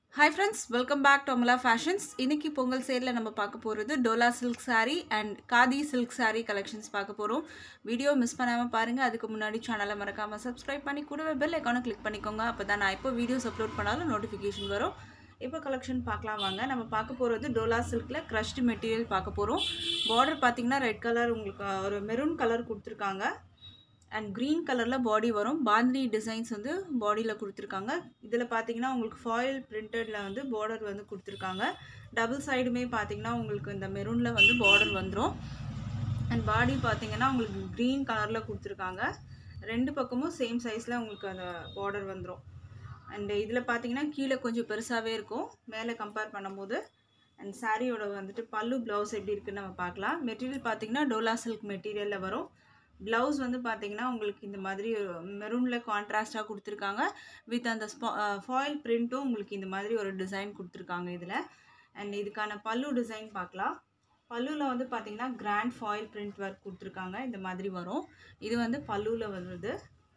hi friends welcome back to Amala fashions இன்னைக்கு பொங்கல் சேலில் நம்ம பார்க்க போகிறது Dola silk saree and khadi silk saree collections பார்க்க போகிறோம் வீடியோ மிஸ் பண்ணாமல் பாருங்கள் அதுக்கு முன்னாடி சேனலை மறக்காமல் சப்ஸ்கிரைப் பண்ணி கூடவே பெல் ஐக்கானை கிளிக் பண்ணிக்கோங்க அப்போ தான் நான் எப்போ வீடியோஸ் அப்லோட் பண்ணாலும் நோட்டிஃபிகேஷன் வரும் இப்போ கலெக்ஷன் பார்க்கலாம் வாங்க நம்ம பார்க்க போகிறது டோலா சில்கில் க்ரஷ்டு மெட்டீரியல் பார்க்க போகிறோம் பார்டர் பார்த்தீங்கன்னா ரெட் கலர் உங்களுக்கு ஒரு மெரூன் கலர் கொடுத்துருக்காங்க அண்ட் க்ரீன் கலரில் பாடி வரும் பாந்தினி டிசைன்ஸ் வந்து பாடியில் கொடுத்துருக்காங்க இதில் பார்த்தீங்கன்னா உங்களுக்கு ஃபாயில் பிரிண்டடில் வந்து பார்டர் வந்து கொடுத்துருக்காங்க டபுள் சைடுமே பார்த்தீங்கன்னா உங்களுக்கு இந்த மெரூனில் வந்து பார்டர் வந்துடும் அண்ட் பாடி பார்த்தீங்கன்னா உங்களுக்கு க்ரீன் கலரில் கொடுத்துருக்காங்க ரெண்டு பக்கமும் சேம் சைஸில் உங்களுக்கு அந்த பார்டர் வந்துடும் அண்ட் இதில் பார்த்தீங்கன்னா கீழே கொஞ்சம் பெருசாகவே இருக்கும் மேலே கம்பேர் பண்ணும்போது அண்ட் சாரியோட வந்துட்டு பல்லு ப்ளவுஸ் எப்படி இருக்குன்னு நம்ம பார்க்கலாம் மெட்டீரியல் பார்த்தீங்கன்னா டோலா சில்க் மெட்டீரியலில் வரும் ப்ளவுஸ் வந்து பார்த்தீங்கன்னா உங்களுக்கு இந்த மாதிரி மெரூனில் கான்ட்ராஸ்டாக கொடுத்துருக்காங்க வித் அந்த ஸ்பா ஃபாயில் பிரிண்ட்டும் உங்களுக்கு இந்த மாதிரி ஒரு டிசைன் கொடுத்துருக்காங்க இதில் அண்ட் இதுக்கான பல்லு டிசைன் பார்க்கலாம் பல்லுவில் வந்து பார்த்தீங்கன்னா கிராண்ட் ஃபாயில் பிரிண்ட் ஒர்க் கொடுத்துருக்காங்க இந்த மாதிரி வரும் இது வந்து பல்லுவில் வருது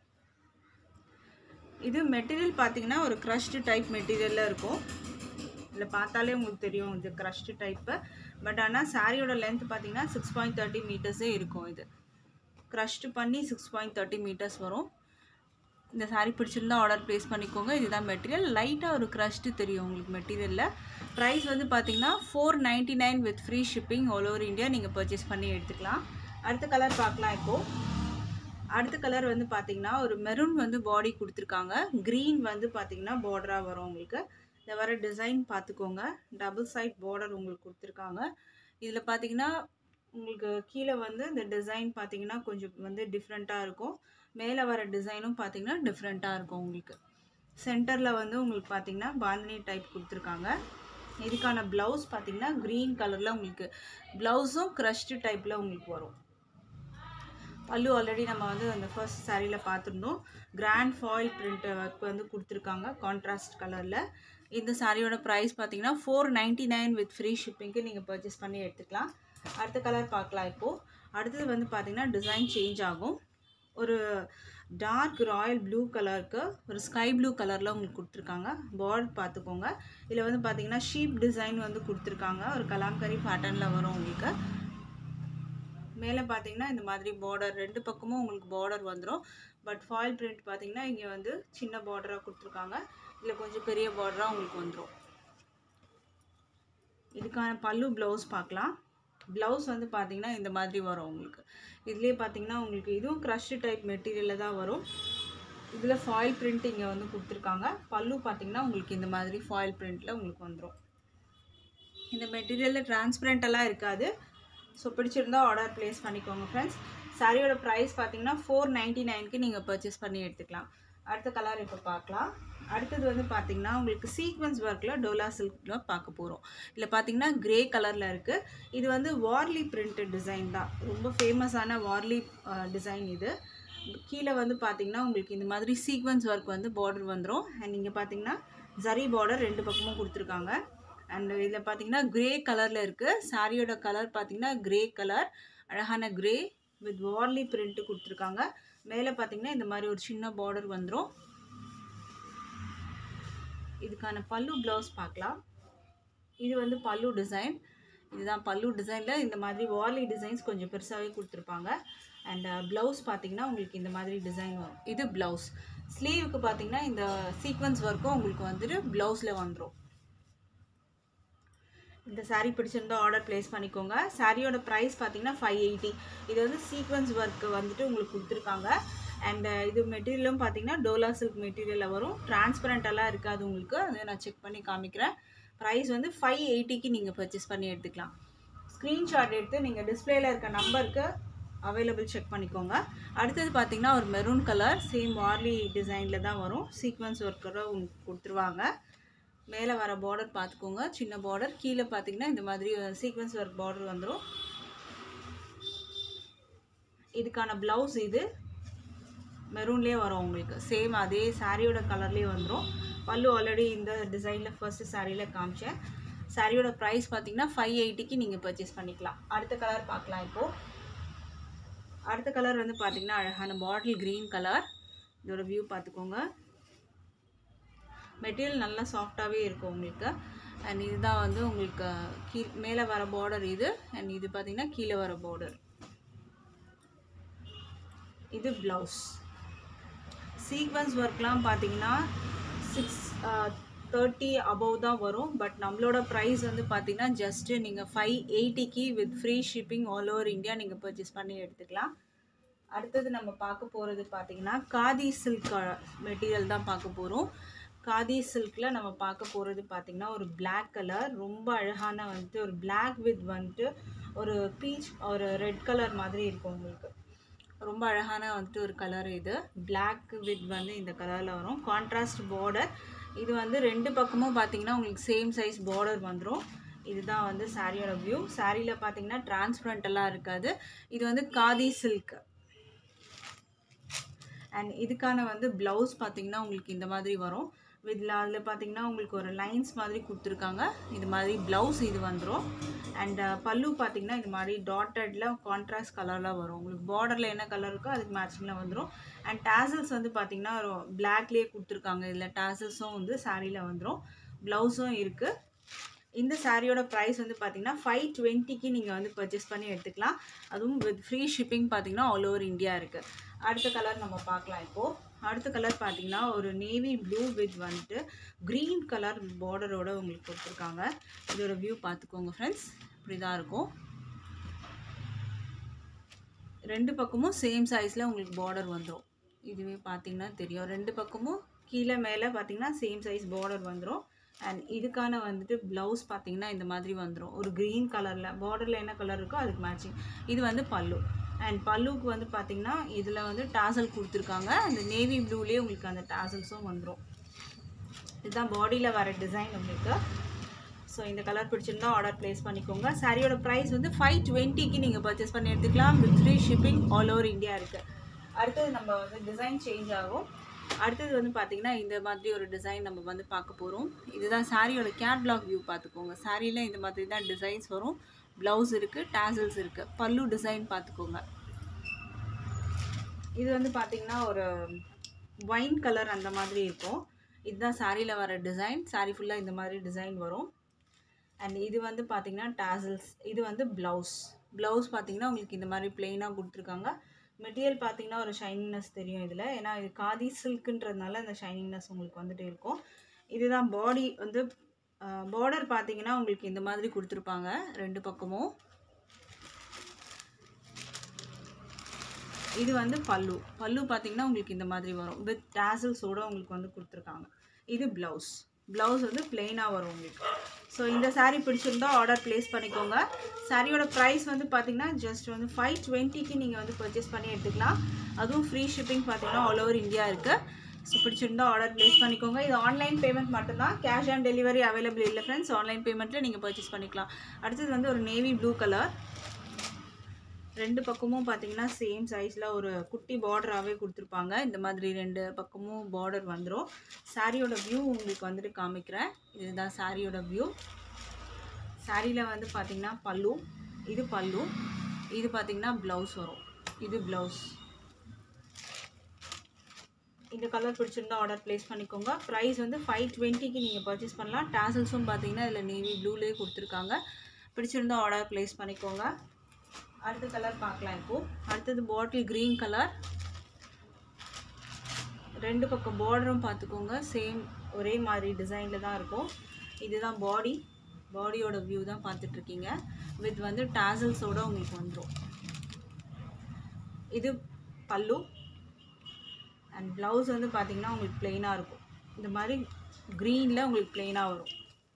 இது மெட்டீரியல் பார்த்தீங்கன்னா ஒரு க்ரஷ்டு டைப் மெட்டீரியலில் இருக்கும் இதில் பார்த்தாலே உங்களுக்கு தெரியும் இது க்ரஷ்டு டைப்பு பட் ஆனால் சாரியோட லென்த் பார்த்தீங்கன்னா சிக்ஸ் பாயிண்ட் தேர்ட்டி மீட்டர்ஸே இருக்கும் இது க்ரஷ்டு பண்ணி சிக்ஸ் பாயிண்ட் தேர்ட்டி மீட்டர்ஸ் வரும் இந்த சாரீ பிடிச்சிருந்தா ஆர்டர் ப்ளேஸ் பண்ணிக்கோங்க இதுதான் மெட்டீரியல் லைட்டாக ஒரு க்ரஷ்டு தெரியும் உங்களுக்கு மெட்டீரியலில் ப்ரைஸ் வந்து பார்த்தீங்கன்னா four ninety nine with free shipping all over India நீங்கள் பர்ச்சேஸ் பண்ணி எடுத்துக்கலாம் அடுத்த கலர் பார்க்கலாம் இப்போது அடுத்த கலர் வந்து பார்த்தீங்கன்னா ஒரு மெரூன் வந்து பாடி கொடுத்துருக்காங்க க்ரீன் வந்து பார்த்தீங்கன்னா பார்டராக வரும் உங்களுக்கு இந்த வர டிசைன் பார்த்துக்கோங்க டபுள் சைட் பார்டர் உங்களுக்கு கொடுத்துருக்காங்க இதில் பார்த்தீங்கன்னா உங்களுக்கு கீழே வந்து இந்த டிசைன் பார்த்தீங்கன்னா கொஞ்சம் வந்து டிஃப்ரெண்ட்டாக இருக்கும் மேலே வர டிசைனும் பார்த்தீங்கன்னா டிஃப்ரெண்ட்டாக இருக்கும் உங்களுக்கு சென்டரில் வந்து உங்களுக்கு பார்த்தீங்கன்னா பாந்தினி டைப் கொடுத்துருக்காங்க இதுக்கான ப்ளவுஸ் பார்த்தீங்கன்னா க்ரீன் கலரில் உங்களுக்கு ப்ளவுஸும் க்ரஷ்டு டைப்பில் உங்களுக்கு வரும் பல்லு ஆல்ரெடி நம்ம வந்து அந்த ஃபர்ஸ்ட் சாரியில் பார்த்துருந்தோம் கிராண்ட் ஃபாயில் பிரிண்ட் ஒர்க் வந்து கொடுத்துருக்காங்க கான்ட்ராஸ்ட் கலரில் இந்த சாரியோட ப்ரைஸ் பார்த்தீங்கன்னா four ninety nine with free ஷிப்பிங்க்கு நீங்கள் பர்ச்சேஸ் பண்ணி எடுத்துக்கலாம் அடுத்த கலர் பார்க்கலாம் இப்போது அடுத்தது வந்து பார்த்திங்கன்னா டிசைன் சேஞ்ச் ஆகும் ஒரு டார்க் ராயல் ப்ளூ கலருக்கு ஒரு ஸ்கை ப்ளூ கலரில் உங்களுக்கு கொடுத்துருக்காங்க பார்டர் பார்த்துக்கோங்க இதில் வந்து பார்த்திங்கன்னா ஷீப் டிசைன் வந்து கொடுத்துருக்காங்க ஒரு கலாம்கரி பேட்டர்னில் வரும் உங்களுக்கு மேலே பார்த்தீங்கன்னா இந்த மாதிரி பார்டர் ரெண்டு பக்கமும் உங்களுக்கு பார்டர் வந்துடும் பட் ஃபாயில் பிரிண்ட் பார்த்தீங்கன்னா இங்கே வந்து சின்ன பார்டராக கொடுத்துருக்காங்க இதில் கொஞ்சம் பெரிய பார்டராக உங்களுக்கு வந்துடும் இதுக்கான பல்லு ப்ளவுஸ் பார்க்கலாம் ப்ளவுஸ் வந்து பார்த்தீங்கன்னா இந்த மாதிரி வரும் உங்களுக்கு இதுலேயே பார்த்தீங்கன்னா உங்களுக்கு இதுவும் க்ரஷ்டு டைப் மெட்டீரியலில் தான் வரும் இதில் ஃபாயில் பிரிண்ட் இங்கே வந்து கொடுத்துருக்காங்க பல்லு பார்த்தீங்கன்னா உங்களுக்கு இந்த மாதிரி ஃபாயில் பிரிண்ட்டில் உங்களுக்கு வந்துடும் இந்த மெட்டீரியலில் டிரான்ஸ்பரண்டெல்லாம் இருக்காது ஸோ பிடிச்சிருந்தா ஆர்டர் ப்ளேஸ் பண்ணிக்கோங்க ஃப்ரெண்ட்ஸ் சாரியோட ப்ரைஸ் பார்த்தீங்கன்னா ஃபோர் நைன்ட்டி நைனுக்கு நீங்கள் பர்ச்சேஸ் பண்ணி எடுத்துக்கலாம் அடுத்த கலர் இப்போ பார்க்கலாம் அடுத்தது வந்து பார்த்தீங்கன்னா உங்களுக்கு சீக்வன்ஸ் ஒர்க்கில் டோலா சில்கில் பார்க்க போகிறோம் இதில் பார்த்தீங்கன்னா க்ரே கலரில் இருக்குது இது வந்து வார்லி பிரிண்டட் டிசைன் தான் ரொம்ப ஃபேமஸான வார்லி டிசைன் இது கீழே வந்து பார்த்தீங்கன்னா உங்களுக்கு இந்த மாதிரி சீக்வன்ஸ் ஒர்க் வந்து பார்டர் வந்துடும் அண்ட் இங்கே பார்த்தீங்கன்னா ஜரி பார்டர் ரெண்டு பக்கமும் கொடுத்துருக்காங்க அண்ட் இதில் பார்த்தீங்கன்னா க்ரே கலரில் இருக்குது சாரியோட கலர் பார்த்தீங்கன்னா க்ரே கலர் அழகான க்ரே வித் வார்லி பிரிண்ட்டு கொடுத்துருக்காங்க மேலே பார்த்தீங்கன்னா இந்த மாதிரி ஒரு சின்ன பார்டர் வந்துடும் இதுக்கான பல்லு ப்ளவுஸ் பார்க்கலாம் இது வந்து பல்லு டிசைன் இதுதான் பல்லு டிசைனில் இந்த மாதிரி வார்லி டிசைன்ஸ் கொஞ்சம் பெருசாகவே கொடுத்துருப்பாங்க அண்ட் ப்ளவுஸ் பார்த்தீங்கன்னா உங்களுக்கு இந்த மாதிரி டிசைன் வரும் இது ப்ளவுஸ் ஸ்லீவுக்கு பார்த்தீங்கன்னா இந்த சீக்வன்ஸ் ஒர்க்கும் உங்களுக்கு வந்துட்டு ப்ளவுஸில் வந்துடும் இந்த சாரீ பிடிச்சிருந்தா ஆர்டர் ப்ளேஸ் பண்ணிக்கோங்க சாரியோட ப்ரைஸ் பார்த்தீங்கன்னா ஃபைவ் எயிட்டி இது வந்து சீக்வன்ஸ் ஒர்க் வந்துட்டு உங்களுக்கு கொடுத்துருக்காங்க அண்ட் இது மெட்டீரியலும் பார்த்தீங்கன்னா டோலா சில்க் மெட்டீரியலில் வரும் டிரான்ஸ்பரண்டெல்லாம் இருக்காது உங்களுக்கு அதை நான் செக் பண்ணி காமிக்கிறேன் ப்ரைஸ் வந்து ஃபைவ் எயிட்டிக்கு நீங்கள் பர்ச்சேஸ் பண்ணி எடுத்துக்கலாம் ஸ்க்ரீன்ஷாட் எடுத்து நீங்கள் டிஸ்பிளேயில் இருக்க நம்பருக்கு அவைலபிள் செக் பண்ணிக்கோங்க அடுத்தது பார்த்தீங்கன்னா ஒரு மெரூன் கலர் சேம் வார்லி டிசைனில் தான் வரும் சீக்வன்ஸ் ஒர்க்கரை உங்களுக்கு கொடுத்துருவாங்க மேலே வர பார்டர் பார்த்துக்கோங்க சின்ன பார்டர் கீழே பார்த்தீங்கன்னா இந்த மாதிரி சீக்வன்ஸ் ஒர்க் பார்டர் வந்துடும் இதுக்கான ப்ளவுஸ் இது மெரூன்லேயே வரும் உங்களுக்கு சேம் அதே சாரியோட கலர்லேயே வந்துடும் பல்லு ஆல்ரெடி இந்த டிசைனில் ஃபர்ஸ்ட்டு சாரியில் காமிச்சேன் சாரியோட ப்ரைஸ் பார்த்தீங்கன்னா ஃபைவ் எயிட்டிக்கு நீங்கள் பர்ச்சேஸ் பண்ணிக்கலாம் அடுத்த கலர் பார்க்கலாம் இப்போது அடுத்த கலர் வந்து பார்த்தீங்கன்னா அழகான பாட்டில் க்ரீன் கலர் இதோட வியூ பார்த்துக்கோங்க மெட்டீரியல் நல்லா சாஃப்டாகவே இருக்கும் உங்களுக்கு அண்ட் இதுதான் வந்து உங்களுக்கு கீ மேலே வர பார்டர் இது அண்ட் இது பார்த்தீங்கன்னா கீழே வர பார்டர் இது ப்ளவுஸ் சீக்வன்ஸ் ஒர்க்லாம் பார்த்தீங்கன்னா சிக்ஸ் தேர்ட்டி அபவ் தான் வரும் பட் நம்மளோட ப்ரைஸ் வந்து பார்த்தீங்கன்னா ஜஸ்ட்டு நீங்கள் ஃபைவ் எயிட்டிக்கு with free shipping all over India நீங்கள் பர்ச்சேஸ் பண்ணி எடுத்துக்கலாம் அடுத்தது நம்ம பார்க்க போகிறது பார்த்தீங்கன்னா காதி சில்க் மெட்டீரியல் தான் பார்க்க போகிறோம் காதி சில்கில் நம்ம பார்க்க போகிறது பார்த்தீங்கன்னா ஒரு Black கலர் ரொம்ப அழகான வந்துட்டு ஒரு Black வித் வந்துட்டு ஒரு பீச் ஒரு ரெட் கலர் மாதிரி இருக்கும் உங்களுக்கு ரொம்ப அழகான வந்துட்டு ஒரு கலர் இது Black வித் வந்து இந்த கலரில் வரும் கான்ட்ராஸ்ட் பார்டர் இது வந்து ரெண்டு பக்கமும் பார்த்தீங்கன்னா உங்களுக்கு சேம் சைஸ் பார்டர் வந்துடும் இதுதான் வந்து சாரியோட வியூ சாரியில் பார்த்தீங்கன்னா டிரான்ஸ்பரண்ட் எல்லாம் இருக்காது இது வந்து காதி சில்க் அண்ட் இதுக்கான வந்து ப்ளவுஸ் பார்த்தீங்கன்னா உங்களுக்கு இந்த மாதிரி வரும் இதில் அதில் பார்த்தீங்கன்னா உங்களுக்கு ஒரு லைன்ஸ் மாதிரி கொடுத்துருக்காங்க இது மாதிரி ப்ளவுஸ் இது வந்துடும் அண்ட் பல்லு பார்த்தீங்கன்னா இது மாதிரி டாட்டடில் கான்ட்ராஸ்ட் கலரில் வரும் உங்களுக்கு பார்டரில் என்ன கலர் இருக்கோ அதுக்கு மேட்சிங்கில் வந்துடும் அண்ட் டேசல்ஸ் வந்து பார்த்தீங்கன்னா ஒரு பிளாக்லேயே கொடுத்துருக்காங்க இதில் டேசல்ஸும் வந்து சாரியில் வந்துடும் ப்ளவுஸும் இருக்குது இந்த சாரியோட ப்ரைஸ் வந்து பார்த்தீங்கன்னா ஃபைவ் டுவெண்ட்டிக்கு நீங்கள் வந்து பர்ச்சேஸ் பண்ணி எடுத்துக்கலாம் அதுவும் வித் ஃப்ரீ ஷிப்பிங் பார்த்தீங்கன்னா ஆல் ஓவர் இந்தியா இருக்குது அடுத்த கலர் நம்ம பார்க்கலாம் இப்போது அடுத்த கலர் பார்த்தீங்கன்னா ஒரு நேவி ப்ளூ வித் வந்துட்டு க்ரீன் கலர் பார்டரோட உங்களுக்கு கொடுத்துருக்காங்க இதோட வியூ பார்த்துக்கோங்க ஃப்ரெண்ட்ஸ் இப்படி தான் இருக்கும் ரெண்டு பக்கமும் சேம் சைஸில் உங்களுக்கு பார்டர் வந்துடும் இதுவே பார்த்தீங்கன்னா தெரியும் ரெண்டு பக்கமும் கீழே மேலே பார்த்தீங்கன்னா சேம் சைஸ் பார்டர் வந்துடும் அண்ட் இதுக்கான வந்துட்டு ப்ளவுஸ் பார்த்தீங்கன்னா இந்த மாதிரி வந்துடும் ஒரு க்ரீன் கலரில் பார்டரில் என்ன கலர் இருக்கோ அதுக்கு மேட்சிங் இது வந்து பல்லு அண்ட் பல்லுக்கு வந்து பார்த்தீங்கன்னா இதில் வந்து டாசல் கொடுத்துருக்காங்க அந்த நேவி ப்ளூலேயே உங்களுக்கு அந்த டாசல்ஸும் வந்துடும் இதுதான் பாடியில் வர டிசைன் உங்களுக்கு ஸோ இந்த கலர் பிடிச்சிருந்தா ஆர்டர் ப்ளேஸ் பண்ணிக்கோங்க சாரியோட ப்ரைஸ் வந்து ஃபைவ் டுவெண்ட்டிக்கு நீங்கள் பர்ச்சேஸ் பண்ணி எடுத்துக்கலாம் with free shipping all over India இருக்குது அடுத்தது நம்ம வந்து டிசைன் சேஞ்ச் ஆகும் அடுத்தது வந்து பார்த்திங்கன்னா இந்த மாதிரி ஒரு டிசைன் நம்ம வந்து பார்க்க போகிறோம் இதுதான் சாரியோட கேட்லாக் வியூ பார்த்துக்கோங்க சாரியில் இந்த மாதிரி தான் டிசைன்ஸ் வரும் ப்ளவுஸ் இருக்குது டேசல்ஸ் இருக்குது பல்லு டிசைன் பார்த்துக்கோங்க இது வந்து பார்த்திங்கன்னா ஒரு ஒயின் கலர் அந்த மாதிரி இருக்கும் இதுதான் சாரியில் வர டிசைன் சாரி ஃபுல்லாக இந்த மாதிரி டிசைன் வரும் அண்ட் இது வந்து பார்த்திங்கன்னா டாசல்ஸ் இது வந்து ப்ளவுஸ் ப்ளவுஸ் பார்த்திங்கன்னா உங்களுக்கு இந்த மாதிரி பிளெயினாக கொடுத்துருக்காங்க மெட்டீரியல் பார்த்தீங்கன்னா ஒரு ஷைனிங்னஸ் தெரியும் இதில் ஏன்னா இது காதி சில்க்குன்றதுனால இந்த ஷைனிங்னஸ் உங்களுக்கு வந்துட்டு இருக்கும் இதுதான் பாடி வந்து பார்டர் பார்த்தீங்கன்னா உங்களுக்கு இந்த மாதிரி கொடுத்துருப்பாங்க ரெண்டு பக்கமும் இது வந்து பல்லு பல்லு பார்த்தீங்கன்னா உங்களுக்கு இந்த மாதிரி வரும் வித் டேசல்ஸோட உங்களுக்கு வந்து கொடுத்துருக்காங்க இது ப்ளவுஸ் ப்ளவுஸ் வந்து பிளெயினாக வரும் உங்களுக்கு ஸோ இந்த saree பிடிச்சிருந்தா ஆர்டர் ப்ளேஸ் பண்ணிக்கோங்க சாரியோட ப்ரைஸ் வந்து பார்த்தீங்கன்னா ஜஸ்ட் வந்து ஃபைவ் டுவெண்ட்டிக்கு நீங்கள் வந்து பர்ச்சேஸ் பண்ணி எடுத்துக்கலாம் அதுவும் ஃப்ரீ ஷிப்பிங் பார்த்தீங்கன்னா ஆல் ஓவர் இந்தியா இருக்குது ஸோ பிடிச்சிருந்தா ஆர்டர் ப்ளேஸ் பண்ணிக்கோங்க இது ஆன்லைன் பேமெண்ட் மட்டும்தான் கேஷ் ஆன் டெலிவரி அவைலபிள் இல்லை ஃப்ரெண்ட்ஸ் ஆன்லைன் பேமெண்ட்டில் நீங்கள் பர்ச்சேஸ் பண்ணிக்கலாம் அடுத்தது வந்து ஒரு நேவி ப்ளூ கலர் ரெண்டு பக்கமும் பார்த்தீங்கன்னா சேம் சைஸில் ஒரு குட்டி பார்டராகவே கொடுத்துருப்பாங்க இந்த மாதிரி ரெண்டு பக்கமும் பார்டர் வந்துடும் சாரியோட வியூ உங்களுக்கு வந்துட்டு காமிக்கிறேன் இதுதான் சாரியோட வியூ சாரியில் வந்து பார்த்தீங்கன்னா பல்லு இது பல்லு இது பார்த்தீங்கன்னா ப்ளவுஸ் வரும் இது ப்ளவுஸ் இந்த கலர் பிடிச்சிருந்தா ஆர்டர் ப்ளேஸ் பண்ணிக்கோங்க ப்ரைஸ் வந்து ஃபைவ் டுவெண்ட்டிக்கு நீங்கள் பர்ச்சேஸ் பண்ணலாம் டாசல்ஸும் பார்த்தீங்கன்னா இதில் நேவி ப்ளூலேயே கொடுத்துருக்காங்க பிடிச்சிருந்தா ஆர்டர் ப்ளேஸ் பண்ணிக்கோங்க அடுத்த கலர் பார்க்கலாம் இப்போது அடுத்தது பாட்டில் க்ரீன் கலர் ரெண்டு பக்கம் பார்டரும் பார்த்துக்கோங்க சேம் ஒரே மாதிரி டிசைனில் தான் இருக்கும் இதுதான் பாடி பாடியோட வியூ தான் பார்த்துட்ருக்கீங்க வித் வந்து டாசல்ஸோட உங்களுக்கு வந்துடும் இது பல்லு அண்ட் ப்ளவுஸ் வந்து பார்த்தீங்கன்னா உங்களுக்கு பிளெயினாக இருக்கும் இந்த மாதிரி க்ரீனில் உங்களுக்கு பிளெயினாக வரும்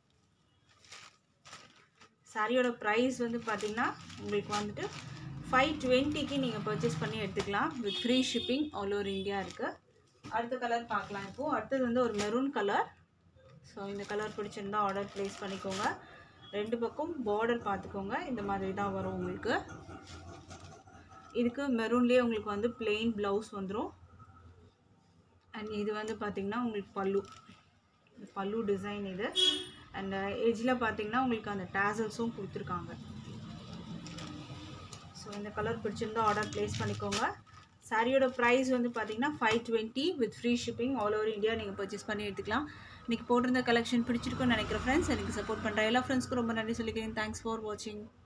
சாரியோட ப்ரைஸ் வந்து பார்த்தீங்கன்னா உங்களுக்கு வந்துட்டு ஃபைவ் டுவெண்ட்டிக்கு நீங்கள் பர்ச்சேஸ் பண்ணி எடுத்துக்கலாம் with free shipping all over India இருக்குது அடுத்த கலர் பார்க்கலாம் இப்போது அடுத்தது வந்து ஒரு மெரூன் கலர் ஸோ இந்த கலர் பிடிச்சிருந்தா ஆர்டர் ப்ளேஸ் பண்ணிக்கோங்க ரெண்டு பக்கம் பார்டர் பார்த்துக்கோங்க இந்த மாதிரி தான் வரும் உங்களுக்கு இதுக்கு மெரூன்லேயே உங்களுக்கு வந்து plain ப்ளவுஸ் வந்துடும் அண்ட் இது வந்து பார்த்திங்கன்னா உங்களுக்கு பல்லு இந்த பல்லு டிசைன் இது அண்ட் எஜ்ஜில் பார்த்தீங்கன்னா உங்களுக்கு அந்த டேசல்ஸும் கொடுத்துருக்காங்க ஸோ இந்த கலர் பிடிச்சிருந்தா ஆர்டர் ப்ளேஸ் பண்ணிக்கோங்க சாரியோட ப்ரைஸ் வந்து பார்த்தீங்கன்னா five twenty with free shipping all over India நீங்கள் பர்ச்சேஸ் பண்ணி எடுத்துக்கலாம் இன்னைக்கு போட்டிருந்த கலெக்ஷன் பிடிச்சிருக்கும்னு நினைக்கிறேன் ஃப்ரெண்ட்ஸ் எனக்கு சப்போர்ட் பண்ணுற எல்லா ஃப்ரெண்ட்ஸ்க்கும் ரொம்ப நன்றி சொல்லிக்கிறேன் தேங்க்ஸ் ஃபார் வாட்சிங்